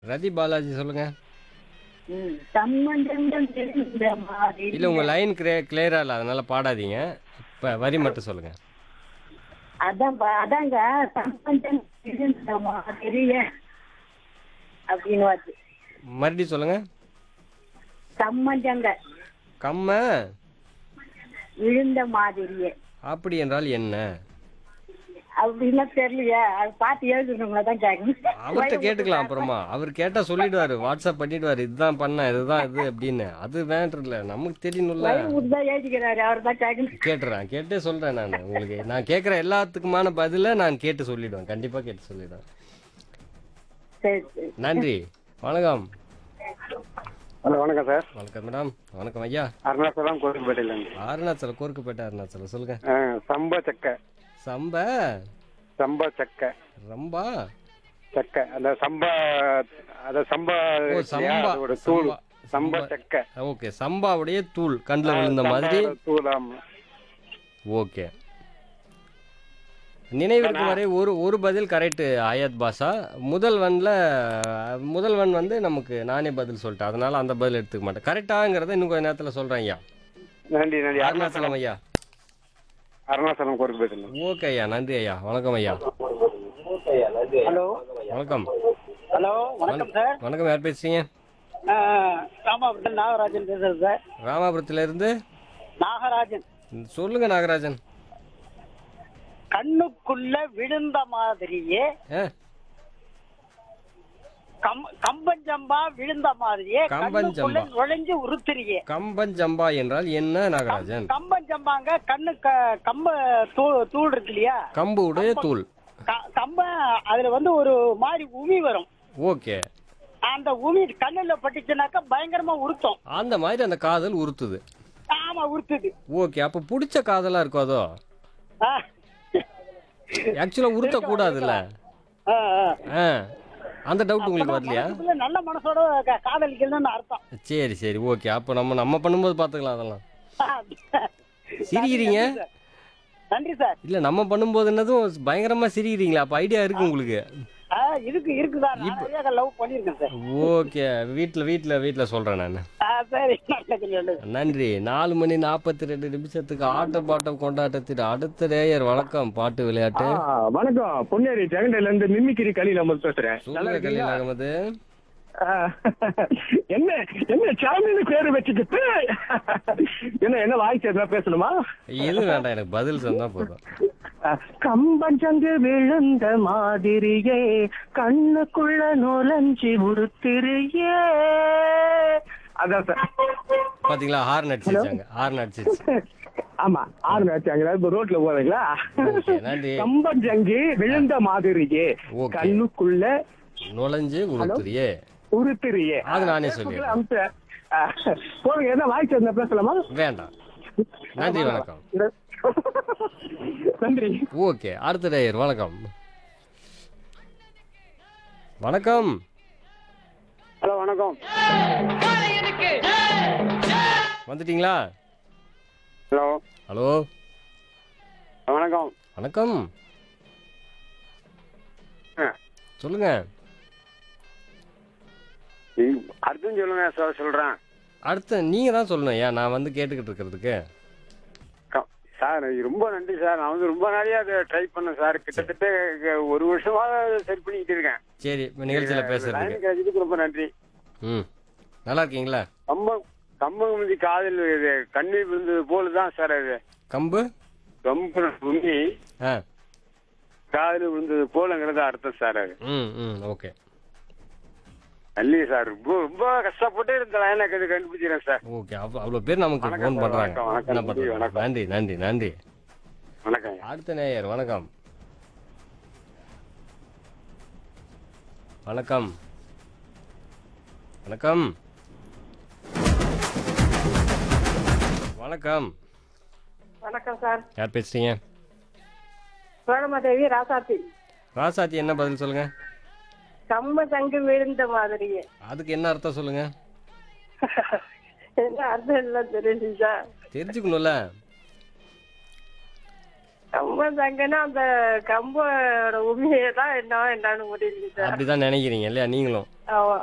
ரதி பாலாஜி சொல்லுங்க ம், சம்பந்தங்கள் தெரிந்த மாதிரி இல்ல உங்க லைன் கிளியரா இல்ல அதனால பாடாதீங்க இப்ப வரி மட்டும் சொல்லுங்க அதான் பா- அதாங்க சம்பந்தம் தெரிந்த மாதிரி அப்படின்னு வருது மறுபடியும் சொல்லுங்க சம்பந்தங்க கம்ம விழுந்த மாதிரியே அப்படி என்றால் என்ன அப்படின்னா தெரியலையே அது பார்த்து எழுதுனவங்கள தான் அவர்கிட்ட கேட்கணும் கேட்டுக்கலாம் அப்புறமா அவர் கேட்டா சொல்லிடுவாரு வாட்ஸ்அப் பண்ணிடுவாரு இதுதான் பண்ண இதுதான் இது அப்படின்னு அது வேண்டல நமக்கு தெரியணும்ல வயவுக்கு தான் எழுதிக்கிறாரு அவர் தான் கேட்கணும் கேட்டுறேன் கேட்டே சொல்றேன் நான் உங்களுக்கு நான் கேட்குற எல்லாத்துக்குமான பதில நான் கேட்டு சொல்லிடுவேன் கண்டிப்பா கேட்டு சொல்லிடுவேன் சரி சரி நன்றி வணக்கம் ஹலோ வணக்கம் சார் வணக்கம் மேடம் வணக்கம் ஐயா அருணாச்சலம் கோரிக்கப்பேட்டையிலேருந்து அருணாச்சலம் கோர்க்குப்பேட்டை அருணாச்சலம் சொல்லுங்க சம்ப சக்கை சம்ப சம்ப சக்கை ரம்பா சக்கை அந்த சம்பா அந்த சம்பா ஓ இல்லையா, சம்பா அதோட தூள் சம்பா சம்ப சம்பா சக்கை ஓகே சம்பாவுடைய தூள் கண்ணில் விழுந்த மாதிரி சம்பாவோட தூள் ஆமா ஓகே நினைவிற்கு வரை ஒரு ஒரு பதில் கரெக்ட் ஆயத் பாஷா முதல்வன்ல முதல்வன் வந்து நமக்கு நானே பதில் சொல்லிட்டேன் அதனால அந்த பதில் எடுத்துக்க மாட்டேன் கரெக்டாங்கிறத இன்னும் கொஞ்ச நேரத்தில் சொல்கிறேன் ஐயா நன்றி நன்றி அருணாச்சலம் ஐயா அருணாச்சலம் கோரிக்கப்பேட்டையிலேருந்து ஓகே ஐயா நன்றி ஐயா வணக்கம் ஐயா ஹலோ வணக்கம் ஹலோ வணக்கம் சார் வணக்கம் யார் பேசுறீங்க ராமாபுரத்தில் நாகராஜன் பேசுறது சார் ராமாபுரத்துலேருந்து நாகராஜன் சொல்லுங்க நாகராஜன் கண்ணுக்குள்ள விழுந்த மாதிரியே ஆ கம் கம்பஞ்சம்பா விழுந்த மாதிரியே கம்பஞ்சம்பா. கண்ணுக்குள்ள நுழைஞ்சு உருத்துறியே கம்பஞ்சம்பா என்றால் என்ன நாகராஜன் கம்பஞ்சம்பாங்க கண்ணு க- கம்ப தூள் தூள் இருக்கு இல்லையா கம்பு உடைய தூள் க- கம்ப அதுல வந்து ஒரு மாதிரி உமி வரும் ஓகே அந்த உமி கண்ணுல பட்டுச்சுனாக்கா பயங்கரமா உருத்தம் அந்த மாதிரி அந்த காதல் உறுத்துது ஆமா உருத்துது ஓகே அப்போ பிடிச்ச காதலா இருக்கும் அதோ ஆ. ஆக்சுவலாக உறுத்தக்கூடாதுல்ல ஆ, ஆ. ஆ அந்த டவுட் உங்களுக்கு வரலையா மனசுக்குள்ள நல்ல மனசோட க- காதலிக்கணும்னு அர்த்தம் சரி சரி ஓகே அப்போ நம்ம நம்ம பண்ணும்போது பார்த்துக்கலாம் அதெல்லாம் சிரிக்கிறீங்க நன்றி சார் இல்லை நம்ம பண்ணும்போது என்னதும் பயங்கரமாக சிரிக்கிறீங்களா அப்போ ஐடியா இருக்கு உங்களுக்கு ஆ, இருக்கு இருக்கு சார் நான் நிறைய லவ் பண்ணியிருக்கேன் சார் ஓகே வீட்டில் வீட்டில் வீட்டில் சொல்கிறேன் நான் ஆ, சரி நல்லது நல்லது நன்றி நாலு மணி நாற்பத்தி ரெண்டு நிமிஷத்துக்கு ஆட்ட பாட்டம் கொண்டாட்டத்தில் அடுத்த நேயர் வணக்கம் பாட்டு விளையாட்டு ஆ, வணக்கம் பொன்னேரி ஜெகண்டையில இருந்து மிமிக்கிரி கலியில் அமர் பேசுறேன் நல்லா சொல்லுங்க இருக்கீங்களா? கல்யாணம் அகமது ஆ, என்ன என்ன சாமின்னு பேரு வச்சுக்கிட்டு என்ன என்ன வாய்ஸ் எதனா பேசணுமா இது வேண்டாம் எனக்கு பதில் சொன்னா போதும் ஆ, கம்பஞ்சங்கு விழுந்த மாதிரியே கண்ணுக்குள்ள நுழைஞ்சி உருத்திரியே அதான் சார் பாத்தீங்களா ஹார்ன் அடிச்சிருச்சாங்க ஹார்ன் அடிச்சிருச்சு ஆமா ஆறு வச்சாங்க இப்ப ரோட்ல போறீங்களா ஓகே நன்றி கம்பஞ்சங்கு விழுந்த மாதிரியே ஓகே. கண்ணுக்குள்ள நுழைஞ்சு உருத்துறியே உருத்திரியே அது நானே சொல்லிடுறேன் அம்ச போங்க என்ன வாய்ஸ் என்ன பேசலாமா வேண்டாம் நன்றி வணக்கம் நன்றி ஓகே அடுத்த நேயர் வணக்கம் வணக்கம் ஹலோ வணக்கம் வந்துட்டீங்களா ஹலோ ஹலோ வணக்கம் வணக்கம் ஆ. சொல்லுங்க ம், அர்த்தம் சொல்லுங்க சார் சொல்றேன் அடுத்து நீங்க தான் சொல்லணும் ஏன் நான் வந்து கேட்டுக்கிட்டு இருக்கிறதுக்கு க- சார் ரொம்ப நன்றி சார் நான் வந்து ரொம்ப நாளையா அதை ட்ரை பண்ணேன் சார் கிட்டத்தட்ட க- ஒரு வருஷமா சரி பண்ணிக்கிட்டு இருக்கேன் சரி இப்ப நிகழ்ச்சியில பேசுறதுக்கு லைன் கிடைச்சதுக்கு ரொம்ப நன்றி ம் நல்லா இருக்கீங்களா கம்பம் கம்பம் வந்து காதல் இது கண்ணீர் விழுந்தது போல தான் சார் அது கம்பு கம்பு உண்மை ஆ காதல் விழுந்தது போலங்கிறது அர்த்தம் சார் அது ம் ம் ஓகே இல்லையே சார் ரொம்ப ரொம்ப கஷ்டப்பட்டு இந்த லைனை கண்டுபிடிச்சிக்கிறேன் சார் ஓகே அவ்வளோ அவ்வளோ பேர் நமக்கு வணக்கம் ஃபோன் சார், பண்ணுறாங்க வணக்கம், வணக்கம், என்ன நன்றி, பண்ணுறது வணக்கம். நன்றி நன்றி நன்றி வணக்கம் அடுத்த நேயர் வணக்கம் வணக்கம் வணக்கம் வணக்கம் வணக்கம் சார் யார் பேசுறீங்க சோழமாதேவி ராசாத்தி ராசாத்தி என்ன பதில் சொல்லுங்க கம்ப தங்கு விழுந்த மாதிரியே அதுக்கு என்ன அர்த்தம் சொல்லுங்க என்ன அர்த்தம் எல்லாம் தெரியுது சார் தெரிஞ்சுக்கணும்ல கம்ப சங்கன்னா அந்த கம்போட உண்மையை தான் என்ன என்னன்னு முடியுது சார் அப்படிதான் நினைக்கிறீங்க இல்லையா நீங்களும் ஆமா